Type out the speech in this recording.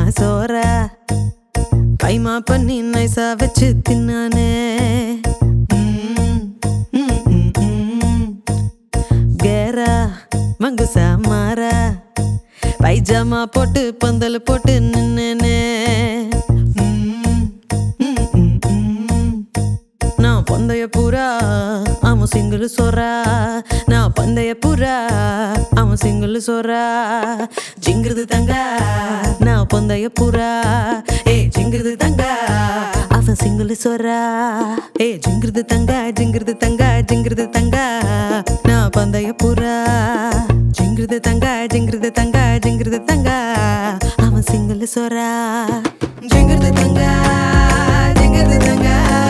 சோறா கைமா பண்ணி நைசா வச்சு தின்னானே ம், ம், ம், ம். கேரா மங்குசா மாறா பைஜாமா போட்டு பந்தல் போட்டு நின்னேனே ம், ம், ம், ம். நான் பந்தய புறா அவன் சிங்கிள் சோறா நான் பந்தய புறா அவன் சிங்கிள் சோறா ஜிங்கிருது தங்க நான் பந்தய புறா ஏ ஜிங்கிருது தங்க அவன் சிங்கிள் சோறா ஏ ஜிங்கிருது தங்க ஜிங்கிருது தங்க ஜிங்கிருது தங்க நான் பந்தய புறா ஜிங்கிருது தங்க ஜிங்கிருது தங்க ஜிங்கிருது தங்க அவன் சிங்கிள் சோறா ஜிங்கிருது தங்க ஜிங்கிருது தங்க